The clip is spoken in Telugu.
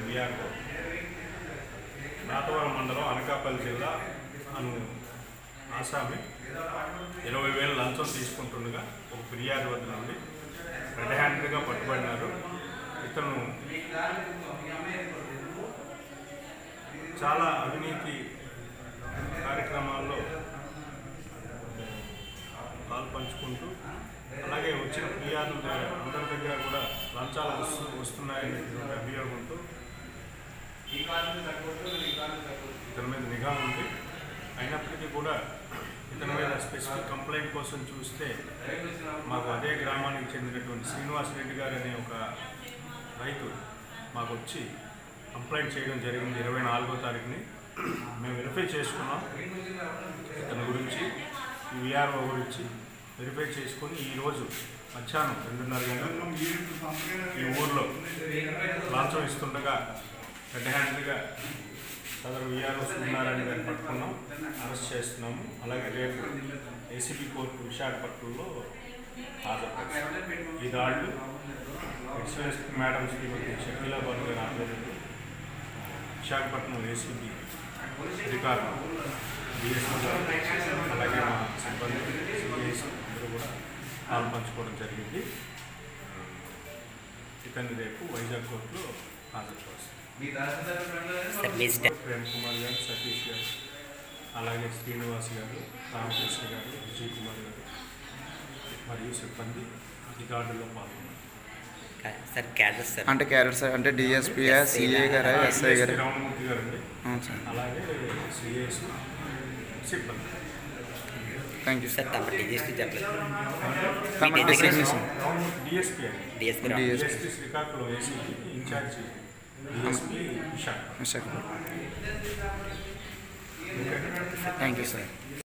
విఆర్ఓ నాతవరం మండలం అనకాపల్లి జిల్లా అను ఆసామి ఇరవై వేల లంచం తీసుకుంటుండగా ఒక ఫిర్యాదు వద్ద నుండి రెడ్ హ్యాండెడ్గా పట్టుబడినారు ఇతను చాలా అవినీతి కార్యక్రమాల్లో పాలు పంచుకుంటూ అలాగే వచ్చిన ఫిర్యాదుల దగ్గర అందరి దగ్గర కూడా లంచాలు వస్తు వస్తున్నాయనేటువంటి అభియోగంతో ఇతని మీద నిఘా ఉంది అయినప్పటికీ కూడా ఇతని మీద స్పెసిఫిక్ కంప్లైంట్ కోసం చూస్తే మాకు అదే గ్రామానికి చెందినటువంటి శ్రీనివాస్ రెడ్డి గారు అనే ఒక రైతు మాకు వచ్చి కంప్లైంట్ చేయడం జరిగింది ఇరవై నాలుగో తారీఖుని మేము వెరిఫై చేసుకున్నాం ఇతని గురించి ఈ విఆర్ఓ గురించి వెరిఫై చేసుకొని ఈరోజు మధ్యాహ్నం రెండున్నర గంటలకు ఈ ఊర్లో లాంఛం ఇస్తుండగా రెడ్ హ్యాండ్గా సదరు విఆర్ఓస్ ఉన్నారని దాన్ని పట్టుకున్నాం అరెస్ట్ చేస్తున్నాము అలాగే రేపు ఏసీబీ కోర్టు విశాఖపట్నంలో హాజరు ఈ దాడులు ఎక్సలెన్స్ మేడం శ్రీమతి షకీలా బాను గారి ఆధ్వర్యంలో విశాఖపట్నం ఏసీబీ అధికారులు డిఎస్పీ గారు అలాగే మా సిబ్బంది సిఐఎస్ అందరూ కూడా పాలు పంచుకోవడం జరిగింది ఇతన్ని రేపు వైజాగ్ కోర్టులో హాజరు చేస్తారు సార్ మీ స్టా- ప్రేమ్ కుమార్ గారు సతీష్ గారు అలాగే శ్రీనివాస్ గారు రామకృష్ణ గారు విజయ్ కుమార్ గారు మరియు సిబ్బంది ఈ దాడుల్లో పాల్గొన్నారు కా- సార్ క్యాడర్ సార్ అంటే క్యారెట్ సార్ అంటే డిఎస్పీఆ సిఏ గారా ఎస్ఐ గారు డిఎస్పీ రామమూర్తి గారు అండి అవును సార్ అలాగే సిఎస్ సిబ్బంది థ్యాంక్ యూ సార్ తమ డిజిస్టీ చెప్పలేదు తమ మీ designation? డిసిగ్నేషన్ డిఎస్పీ అండి DSP DSP. DSP Srikakulam ACP incharge DSP Visakha Visakhapatnam okay thank you sir